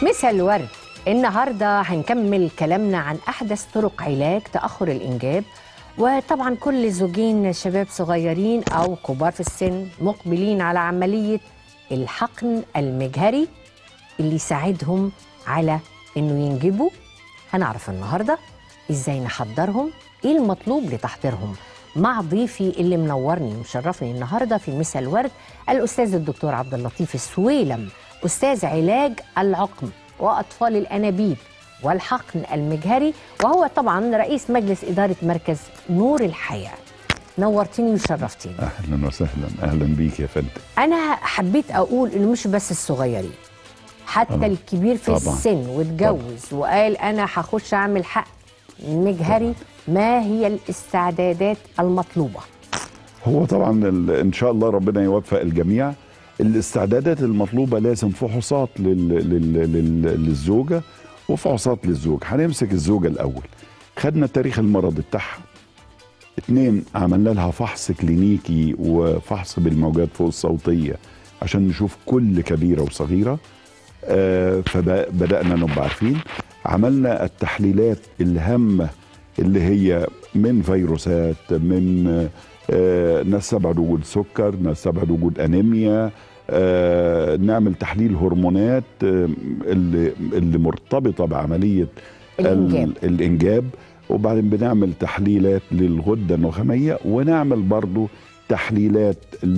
مسا الورد النهارده هنكمل كلامنا عن احدث طرق علاج تاخر الانجاب وطبعا كل زوجين شباب صغيرين او كبار في السن مقبلين على عمليه الحقن المجهري اللي يساعدهم على انه ينجبوا هنعرف النهارده ازاي نحضرهم ايه المطلوب لتحضيرهم مع ضيفي اللي منورني ومشرفني النهارده في مسا الورد الاستاذ الدكتور عبد اللطيف السويلم استاذ علاج العقم واطفال الانابيب والحقن المجهري وهو طبعا رئيس مجلس اداره مركز نور الحياه نورتني وشرفتني اهلا وسهلا اهلا بيك يا فندم انا حبيت اقول انه مش بس الصغيرين حتى طبعا. الكبير في طبعا. السن واتجوز وقال انا هخش اعمل حق مجهري ما هي الاستعدادات المطلوبه هو طبعا ال- ان شاء الله ربنا يوفق الجميع الاستعدادات المطلوبه لازم فحوصات لل... لل... لل... للزوجه وفحوصات للزوج هنمسك الزوجه الاول خدنا تاريخ المرض بتاعها اتنين عملنا لها فحص كلينيكي وفحص بالموجات فوق الصوتيه عشان نشوف كل كبيره وصغيره آه، فبدأنا نبقى عارفين عملنا التحليلات الهامة اللي هي من فيروسات من آه، ناس تبعد وجود سكر ناس تبعد وجود أنيميا آه، نعمل تحليل هرمونات آه، اللي, اللي مرتبطة بعملية ال- الإنجاب. الإنجاب وبعدين بنعمل تحليلات للغدة النخامية ونعمل برضو تحليلات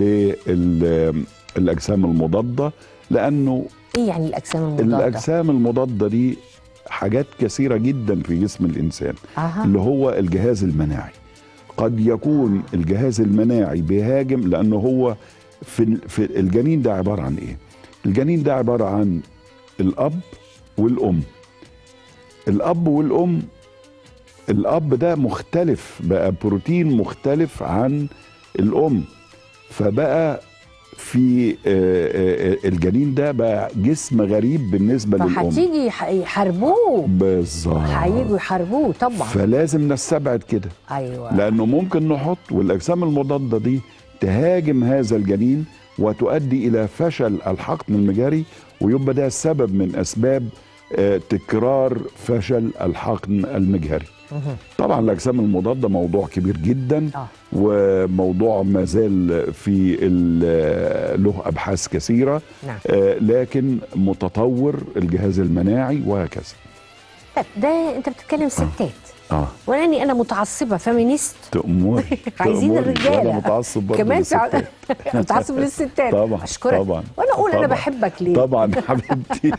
للأجسام المضادة لأنه ايه يعني الاجسام المضاده الاجسام المضاده دي حاجات كثيره جدا في جسم الانسان اها اللي هو الجهاز المناعي قد يكون الجهاز المناعي بيهاجم لانه هو في ال- في الجنين ده عباره عن ايه الجنين ده عباره عن الاب والام الاب والام الاب ده مختلف بقى بروتين مختلف عن الام فبقى في آه، آه، آه، الجنين ده بقى جسم غريب بالنسبه للام فهتيجي يح- يحاربوه بالظبط هيجوا يحاربوه طبعا فلازم نستبعد كده ايوه لانه ممكن نحط والاجسام المضاده دي تهاجم هذا الجنين وتؤدي الى فشل الحقن المجاري ويبقى ده سبب من اسباب آه، تكرار فشل الحقن المجهري مهم. طبعا الاجسام المضاده موضوع كبير جدا اه وموضوع ما زال في ال- له ابحاث كثيره نعم آه، لكن متطور الجهاز المناعي وهكذا طب ده انت بتتكلم ستات اه ولاني انا متعصبه فيمينيست تأمر عايزين تأمري. الرجاله وانا متعصب برضه كمان في ع- للستات. متعصب للستات طبعا اشكرك طبعا وانا اقول انا طبعا. بحبك ليه طبعا حبيبتي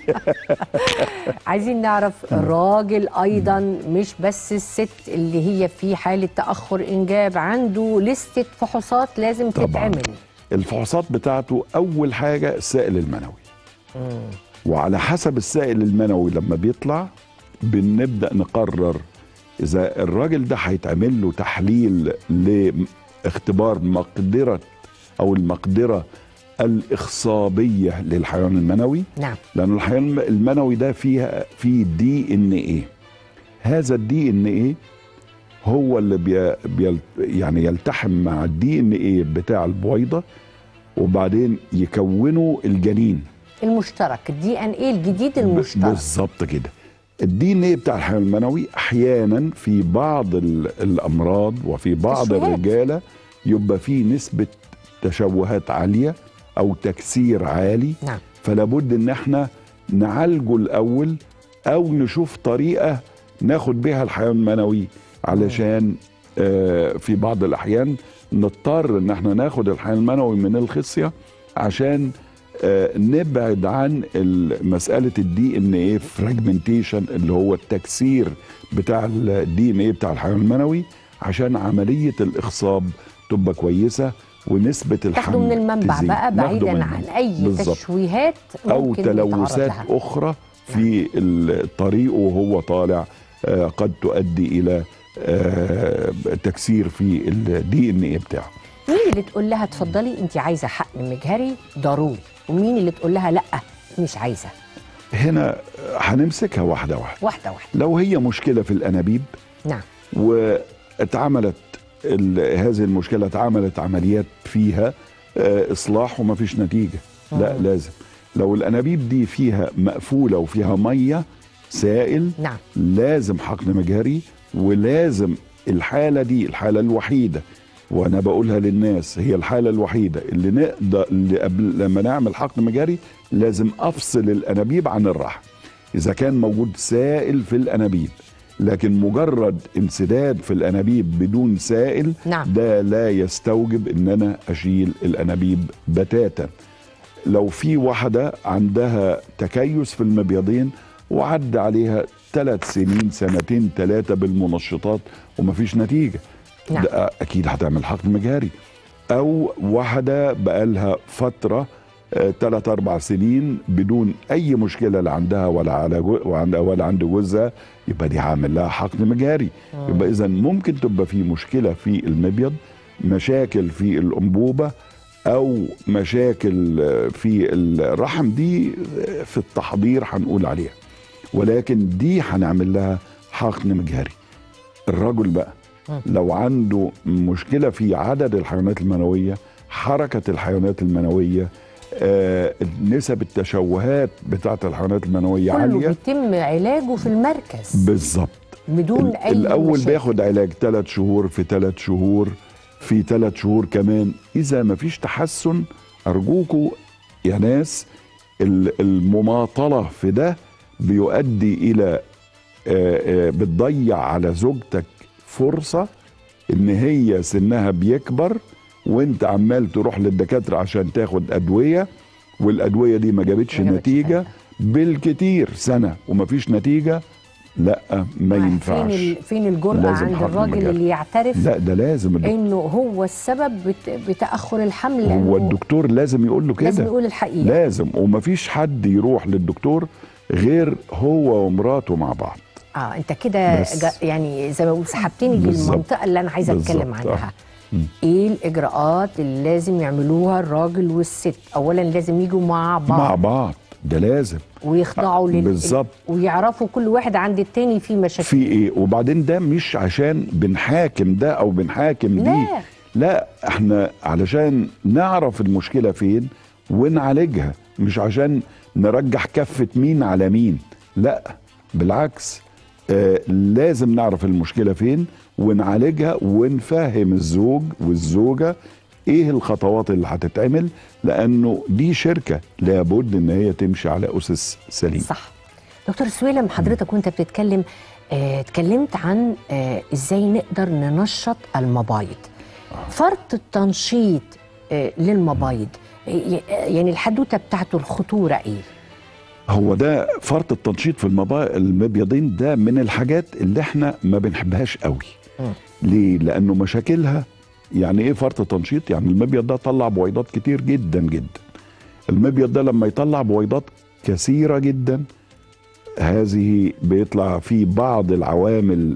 عايزين نعرف الراجل ايضا مش بس الست اللي هي في حاله تاخر انجاب عنده لستة فحوصات لازم طبعاً. تتعمل الفحوصات بتاعته اول حاجه السائل المنوي وعلى حسب السائل المنوي لما بيطلع بنبدا نقرر اذا الراجل ده هيتعمل له تحليل لاختبار مقدره او المقدره الاخصابيه للحيوان المنوي نعم لان الحيوان المنوي ده فيها فيه دي ان ايه هذا الدي ان ايه هو اللي بي بي يعني يلتحم مع الدي ان ايه بتاع البويضه وبعدين يكونوا الجنين المشترك الدي ان ايه الجديد ب- المشترك بالظبط كده الدي ان ايه بتاع الحيوان المنوي احيانا في بعض ال- الامراض وفي بعض تشوهات. الرجاله يبقى فيه نسبه تشوهات عاليه او تكسير عالي نعم فلا بد ان احنا نعالجه الاول او نشوف طريقه ناخد بيها الحيوان المنوي علشان آه، في بعض الاحيان نضطر ان احنا ناخد الحيوان المنوي من الخصيه عشان آه، نبعد عن ال- مساله الدي ان ايه فراجمنتيشن اللي هو التكسير بتاع الدي ان ايه بتاع الحيوان المنوي عشان عمليه الاخصاب تبقى كويسه ونسبه الحمل تاخده من المنبع تزيد. بقى ناخده بعيدا من عن المنبع. اي بالظبط. تشويهات او ممكن يتعرض تلوثات لها. اخرى في الطريق وهو طالع آه، قد تؤدي الى آه، تكسير في الدي ان ايه بتاعه مين اللي تقول لها اتفضلي انت عايزه حقن مجهري ضروري ومين اللي تقول لها لا مش عايزه هنا هنمسكها واحده واحده واحده واحده لو هي مشكله في الانابيب نعم واتعملت ال- هذه المشكله اتعملت عمليات فيها آه، اصلاح وما فيش نتيجه لا مم. لازم لو الانابيب دي فيها مقفوله وفيها ميه سائل نعم لازم حقن مجهري ولازم الحاله دي الحاله الوحيده وانا بقولها للناس هي الحاله الوحيده اللي نقدر اللي قبل لما نعمل حقن مجهري لازم افصل الانابيب عن الرحم اذا كان موجود سائل في الانابيب لكن مجرد انسداد في الانابيب بدون سائل نعم. ده لا يستوجب ان انا اشيل الانابيب بتاتا لو في واحدة عندها تكيس في المبيضين وعدى عليها ثلاث سنين سنتين ثلاثة بالمنشطات ومفيش نتيجة نعم. ده أكيد هتعمل حقن مجهري أو واحدة بقالها فترة ثلاث أربع سنين بدون أي مشكلة لا عندها ولا على جو وعند- ولا عند جوزها يبقى دي عامل لها حقن مجهري يبقى إذا ممكن تبقى في مشكلة في المبيض مشاكل في الأنبوبة او مشاكل في الرحم دي في التحضير هنقول عليها ولكن دي هنعمل لها حقن مجهري الرجل بقى لو عنده مشكله في عدد الحيوانات المنويه حركه الحيوانات المنويه آه، نسب التشوهات بتاعه الحيوانات المنويه كله عاليه بيتم علاجه في المركز بالظبط بدون ال- اي الاول مشاكل. بياخد علاج ثلاث شهور في ثلاث شهور في ثلاث شهور كمان اذا ما فيش تحسن ارجوكوا يا ناس ال- المماطله في ده بيؤدي الى آه، آه، بتضيع على زوجتك فرصه ان هي سنها بيكبر وانت عمال تروح للدكاتره عشان تاخد ادويه والادويه دي ما جابتش ما جابتش نتيجه حاجة. بالكتير سنه ومفيش نتيجه لا ما فين ينفعش ال- فين الجرأة لازم عند حقن الراجل مجهري. اللي يعترف لا ده لازم الدكتور انه هو السبب بت- بتاخر الحمل هو لأنه الدكتور لازم يقول له لازم كده يقول الحقيقه لازم ومفيش حد يروح للدكتور غير هو ومراته مع بعض اه انت كده بس. جا- يعني زي ما بقول سحبتني بالظبط. للمنطقه اللي انا عايزه اتكلم بالظبط، آه. عنها ايه الاجراءات اللي لازم يعملوها الراجل والست اولا لازم يجوا مع بعض مع بعض ده لازم ويخضعوا لل بالظبط. ويعرفوا كل واحد عند التاني في مشاكل في ايه وبعدين ده مش عشان بنحاكم ده او بنحاكم دي لا. لا احنا علشان نعرف المشكله فين ونعالجها مش عشان نرجح كفه مين على مين لا بالعكس آه لازم نعرف المشكله فين ونعالجها ونفهم الزوج والزوجه ايه الخطوات اللي هتتعمل لانه دي شركه لابد ان هي تمشي على اسس سليمه صح دكتور سويلم حضرتك وانت بتتكلم آه، اتكلمت عن آه، ازاي نقدر ننشط المبايض فرط التنشيط آه، للمبايض آه، ي- يعني الحدوته بتاعته الخطوره ايه هو ده فرط التنشيط في المبا... المبيضين ده من الحاجات اللي احنا ما بنحبهاش قوي مم. ليه لانه مشاكلها يعني ايه فرط التنشيط يعني المبيض ده طلع بويضات كتير جدا جدا المبيض ده لما يطلع بويضات كثيره جدا هذه بيطلع فيه بعض العوامل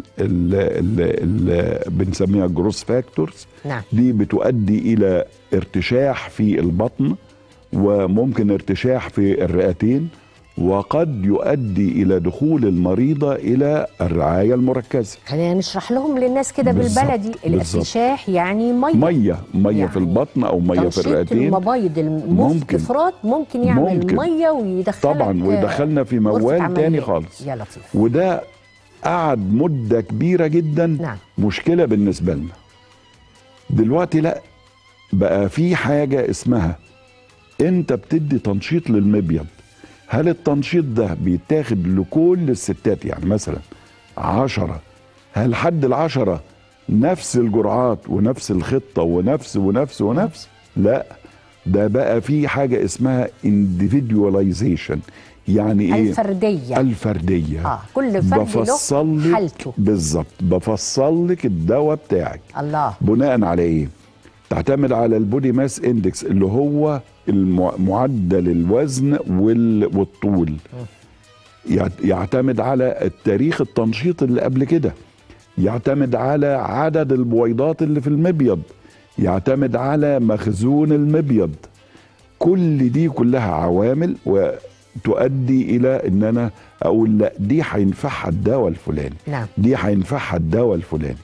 اللي بنسميها جروس فاكتورز نعم دي بتؤدي الى ارتشاح في البطن وممكن ارتشاح في الرئتين وقد يؤدي الى دخول المريضه الى الرعايه المركزه خلينا نشرح لهم للناس كده بالظبط، بالبلدي بالظبط. الارتشاح يعني ميه ميه ميه يعني في البطن او ميه في تنشيط الرئتين المبايض ممكن. المفرط ممكن يعمل ممكن. ميه ويدخلك طبعا آه، ويدخلنا في غرفة موال تاني عمليات. خالص يا لطيف وده قعد مده كبيره جدا نعم. مشكله بالنسبه لنا دلوقتي لا بقى في حاجه اسمها انت بتدي تنشيط للمبيض هل التنشيط ده بيتاخد لكل الستات يعني مثلا عشرة هل حد العشرة نفس الجرعات ونفس الخطة ونفس ونفس ونفس لا ده بقى في حاجة اسمها individualization يعني ايه الفرديه الفردية اه كل فرد بفصل له لك حالته بالظبط بفصل لك الدواء بتاعك الله بناء على ايه تعتمد على البودي ماس اندكس اللي هو المع- معدل الوزن وال- والطول يعت- يعتمد على التاريخ التنشيط اللي قبل كده يعتمد على عدد البويضات اللي في المبيض يعتمد على مخزون المبيض كل دي كلها عوامل وتؤدي الى ان انا اقول لا دي هينفعها الدواء الفلاني نعم دي هينفعها الدواء الفلاني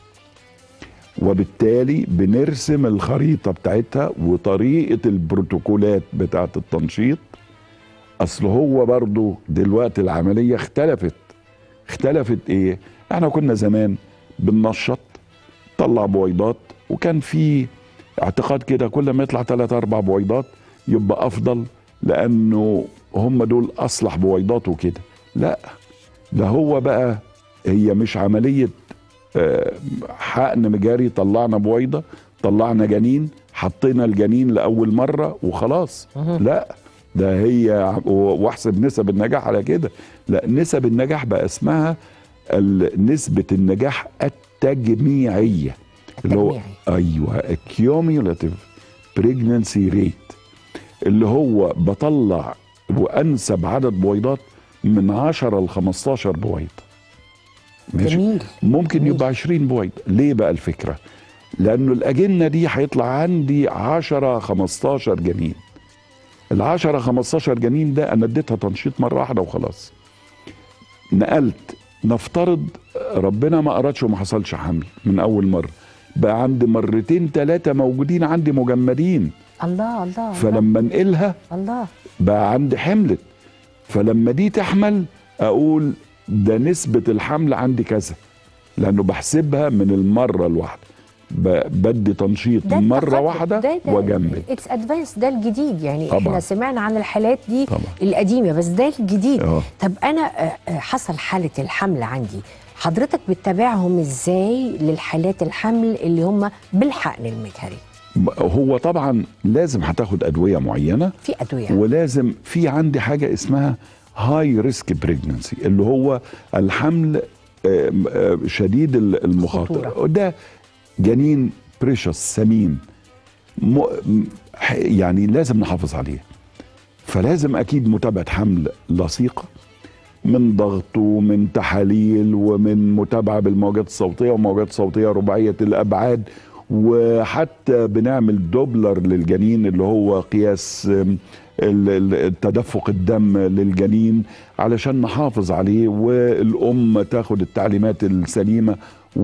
وبالتالي بنرسم الخريطة بتاعتها وطريقة البروتوكولات بتاعت التنشيط اصل هو برضو دلوقتي العمليه اختلفت اختلفت ايه احنا كنا زمان بننشط طلع بويضات وكان في اعتقاد كده كل ما يطلع ثلاث اربع بويضات يبقى افضل لانه هم دول اصلح بويضات وكده لا ده هو بقى هي مش عمليه آه، حقن مجاري طلعنا بويضه طلعنا جنين حطينا الجنين لاول مره وخلاص لا ده هي واحسب نسب النجاح على كده لا نسب النجاح بقى اسمها ال- نسبه النجاح التجميعيه اللي هو التجميعي. ايوه cumulative pregnancy rate اللي هو بطلع وانسب عدد بويضات من 10 ل 15 بويضه ماشي جميل ممكن جميل. يبقى 20 بويضه ليه بقى الفكره لانه الاجنه دي هيطلع عندي 10 15 جنين ال 10 15 جنين ده انا اديتها تنشيط مره واحده وخلاص نقلت نفترض ربنا ما ارادش وما حصلش حمل من اول مره بقى عندي مرتين ثلاثه موجودين عندي مجمدين الله الله الله, فلما انقلها الله. بقى عندي حملت فلما دي تحمل اقول ده نسبة الحمل عندي كذا لانه بحسبها من المرة الواحدة ب- بدي تنشيط ده مرة التقدم. واحدة ده ده واجمد اتس ادفانس ده الجديد يعني طبعاً. احنا سمعنا عن الحالات دي طبعاً. القديمه بس ده الجديد اه طب انا آه، آه، حصل حاله الحمل عندي حضرتك بتتابعهم ازاي للحالات الحمل اللي هم بالحقن المجهري هو طبعا لازم هتاخد ادوية معينة في ادويه ولازم في عندي حاجة اسمها هاي ريسك بريجننسي اللي هو الحمل آم، آم، شديد ال- المخاطرة خطورة. ده جنين بريشس ثمين م- م- ح- يعني لازم نحافظ عليه فلازم اكيد متابعه حمل لصيقه من ضغط ومن تحاليل ومن متابعه بالموجات الصوتيه وموجات صوتيه رباعيه الابعاد وحتى بنعمل دوبلر للجنين اللي هو قياس آم، ال- ال- التدفق الدم للجنين علشان نحافظ عليه والام تاخد التعليمات السليمه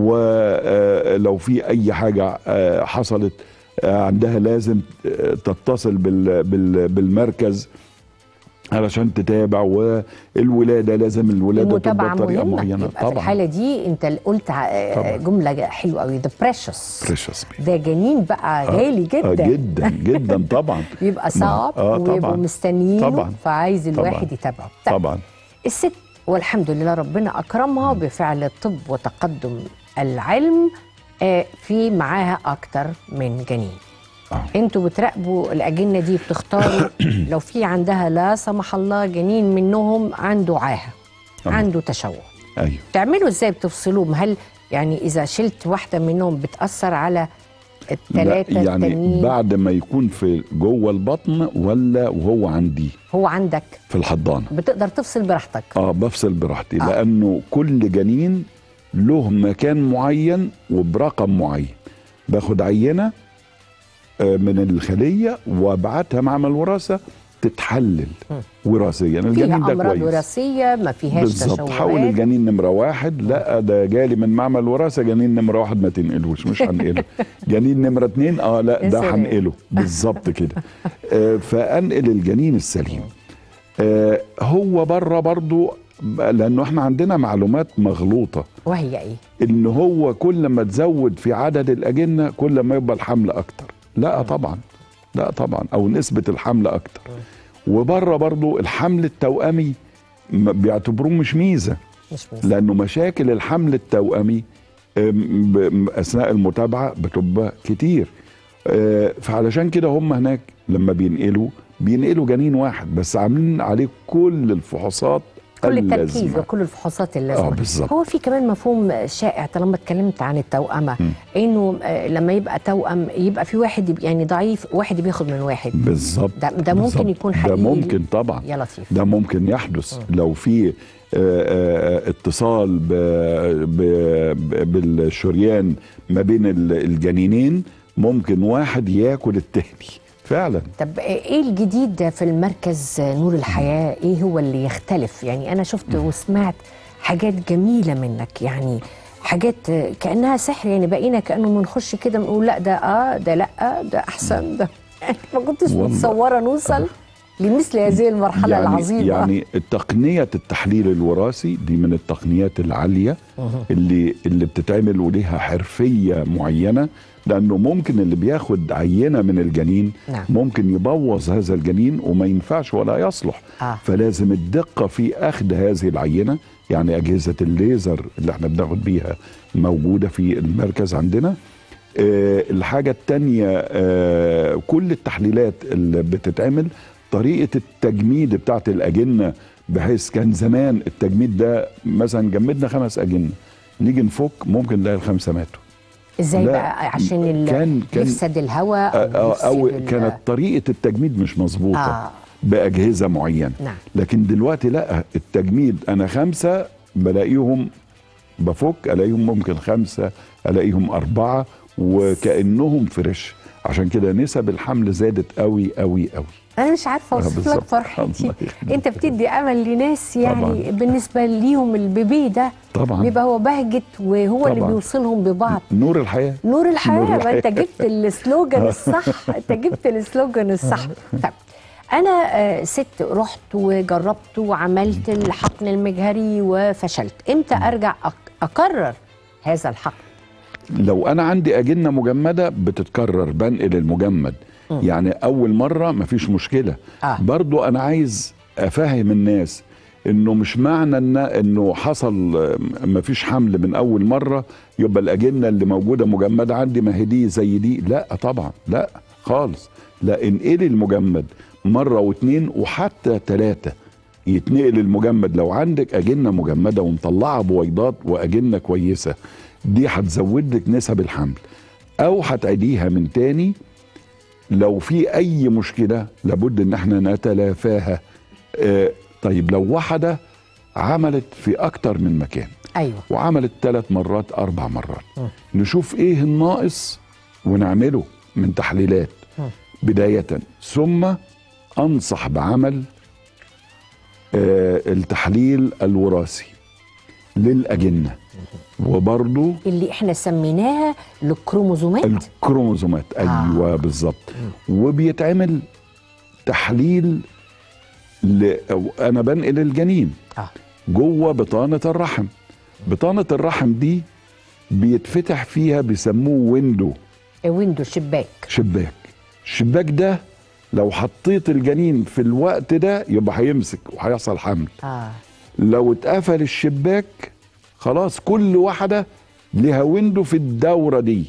ولو في اي حاجه آه، حصلت آه، عندها لازم آه، تتصل بال- بال- بالمركز علشان تتابع والولاده لازم الولاده المتابعه تبقى بطريقه مهمه معينه يبقى في الحاله دي انت قلت آه، طبعاً. جمله حلوه قوي ذا بريشس بريشس ده جنين بقى غالي جدا جدا جدا طبعا بيبقى صعب آه، طبعاً. ويبقوا مستنيينه طبعاً. فعايز طبعاً. الواحد يتابعه طيب، طبعا الست والحمد لله ربنا اكرمها بفعل الطب وتقدم العلم آه، في معاها اكتر من جنين آه. انتوا بتراقبوا الاجنه دي بتختاروا لو في عندها لا سمح الله جنين منهم عنده عاهه آه. عنده تشوه ايوه تعملوا ازاي بتفصلوهم هل يعني اذا شلت واحده منهم بتاثر على لا الثلاثه يعني التانيين بعد ما يكون في جوه البطن ولا وهو عندي هو عندك في الحضانه بتقدر تفصل براحتك اه بفصل براحتي آه. آه. لانه كل جنين له مكان معين وبرقم معين باخد عينه آه، من الخليه وابعتها معمل وراثه تتحلل وراثيا فيها الجنين ده امراض كويس وراثيه ما فيهاش بالظبط حول تشوهات الجنين نمره واحد لا ده جالي من معمل وراثه جنين نمره واحد ما تنقلوش مش هنقله جنين نمره اتنين اه لا يا ده سلام. هنقله بالظبط كده آه فانقل الجنين السليم آه هو بره برضو لانه احنا عندنا معلومات مغلوطه وهي ايه ان هو كل ما تزود في عدد الاجنه كل ما يبقى الحمل اكتر لا طبعا لا طبعا او نسبه الحمل اكتر وبره برضو الحمل التوأمي ما بيعتبروه مش ميزه مش ميزة. لانه مشاكل الحمل التوأمي أم، ب- اثناء المتابعه بتبقى كتير آه، فعلشان كده هم هناك لما بينقلوا بينقلوا جنين واحد بس عاملين عليه كل الفحوصات كل التركيز اللازمة. وكل الفحوصات اللازمه اه بالظبط هو في كمان مفهوم شائع طالما اتكلمت عن التوأمه مم. انه آه، لما يبقى توأم يبقى في واحد يبقى يعني ضعيف واحد بياخد من واحد بالظبط ده, ده ممكن بالظبط. يكون ده حقيقي ممكن طبعا يا لطيف ده ممكن يحدث لو في آه، آه، اتصال ب- ب- ب- بالشريان ما بين ال- الجنينين ممكن واحد ياكل التاني فعلا طب ايه الجديد في المركز نور الحياه ايه هو اللي يختلف يعني انا شفت وسمعت حاجات جميله منك يعني حاجات كانها سحر يعني بقينا كانه بنخش كده بنقول لا ده اه ده لا ده احسن ده ما كنتش والله. متصوره نوصل لمثل هذه المرحله يعني العظيمه يعني تقنيه التحليل الوراثي دي من التقنيات العاليه اللي اللي بتتعمل وليها حرفيه معينه لانه ممكن اللي بياخد عينه من الجنين نعم. ممكن يبوظ هذا الجنين وما ينفعش ولا يصلح آه. فلازم الدقه في اخذ هذه العينه يعني اجهزه الليزر اللي احنا بناخد بيها موجوده في المركز عندنا آه الحاجه الثانيه آه كل التحليلات اللي بتتعمل طريقه التجميد بتاعت الاجنه بحيث كان زمان التجميد ده مثلا جمدنا خمس اجنه نيجي نفك ممكن نلاقي الخمسه ماتوا ازاي لا، بقى عشان ال- كان- كان- يفسد الهواء أو, أو يفسد ال- كانت طريقه التجميد مش مظبوطه آه. آه. باجهزه معينه نعم. لكن دلوقتي لا التجميد انا خمسه بلاقيهم بفك الاقيهم ممكن خمسه الاقيهم اربعه وكانهم فريش عشان كده نسب الحمل زادت قوي قوي قوي انا مش عارفه آه، اوصف لك بالظبط. فرحتي الله يخليك. انت بتدي امل لناس يعني طبعاً. بالنسبه ليهم البيبي ده طبعاً. بيبقى هو بهجه وهو اللي طبعاً. بيوصلهم ببعض نور الحياه نور الحياه نور ما انت الحياة. جبت السلوجان الصح انت جبت السلوجان الصح طب انا آه، ست رحت وجربت وعملت الحقن المجهري وفشلت امتى ارجع أك- اكرر هذا الحقن لو انا عندي اجنه مجمده بتتكرر بنقل المجمد يعني اول مره مفيش مشكله آه. برضو انا عايز افهم الناس انه مش معنى ان انه حصل آه، مفيش حمل من اول مره يبقى الاجنه اللي موجوده مجمده عندي ما هي دي زي دي لا طبعا لا خالص لا انقلي المجمد مره واتنين وحتى ثلاثه يتنقل المجمد لو عندك اجنه مجمده ومطلعه بويضات واجنه كويسه دي هتزود لك نسب الحمل او هتعيديها من تاني لو في اي مشكله لابد ان احنا نتلافاها آه طيب لو واحده عملت في اكتر من مكان ايوه وعملت ثلاث مرات اربع مرات نشوف ايه الناقص ونعمله من تحليلات بدايه ثم انصح بعمل آه التحليل الوراثي للاجنه وبرضه اللي احنا سميناها الكروموزومات الكروموزومات ايوه بالظبط وبيتعمل تحليل ل... انا بنقل الجنين اه جوه بطانه الرحم بطانه الرحم دي بيتفتح فيها بيسموه ويندو ويندو شباك شباك الشباك ده لو حطيت الجنين في الوقت ده يبقى هيمسك وهيحصل حمل اه لو اتقفل الشباك خلاص كل واحدة لها ويندو في الدورة دي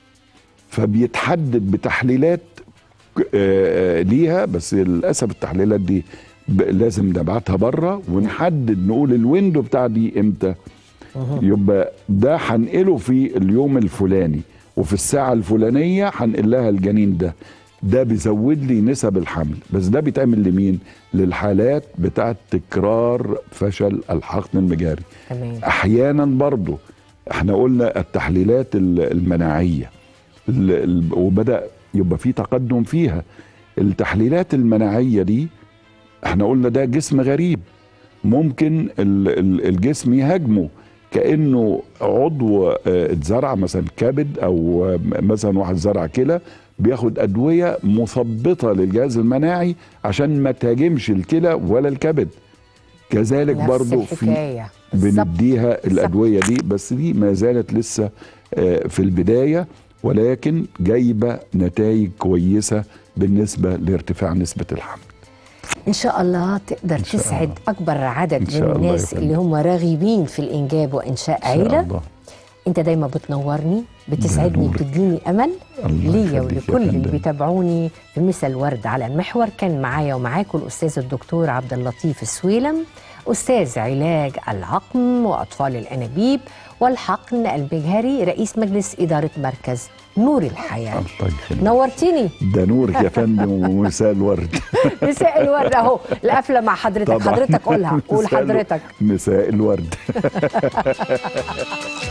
فبيتحدد بتحليلات آه، آه، ليها بس للأسف التحليلات دي ب- لازم نبعتها بره ونحدد نقول الويندو بتاع دي امتى يبقى ده هنقله في اليوم الفلاني وفي الساعة الفلانية هنقل لها الجنين ده ده بيزود لي نسب الحمل بس ده بيتعمل لمين للحالات بتاعت تكرار فشل الحقن المجاري تمام احيانا برضو احنا قلنا التحليلات ال- المناعيه ال- ال- وبدا يبقى في تقدم فيها التحليلات المناعيه دي احنا قلنا ده جسم غريب ممكن ال- ال- الجسم يهاجمه كانه عضو آه، اتزرع مثلا كبد او آه، مثلا واحد زرع كلى بياخد ادويه مثبطه للجهاز المناعي عشان ما تهاجمش الكلى ولا الكبد كذلك نفس برضو في الحكايه بالظبط. بنديها الادويه دي بس دي ما زالت لسه آه، في البدايه ولكن جايبه نتائج كويسه بالنسبه لارتفاع نسبه الحمل ان شاء الله تقدر شاء تسعد اكبر عدد إن من شاء الله الناس يا اللي هم راغبين في الانجاب وانشاء إن شاء عيله الله. انت دايما بتنورني بتسعدني نورك. بتديني امل الله ليا يخليك يا ولكل اللي فندم. بيتابعوني في مثل ورد على المحور كان معايا ومعاكم الاستاذ الدكتور عبد اللطيف السويلم استاذ علاج العقم واطفال الانابيب والحقن المجهري رئيس مجلس اداره مركز نور الحياه الله يخليك نورتيني ده نورك يا فندم ومساء الورد مساء الورد اهو القفله مع حضرتك طبعاً. حضرتك قولها قول مساء الو- حضرتك مساء الورد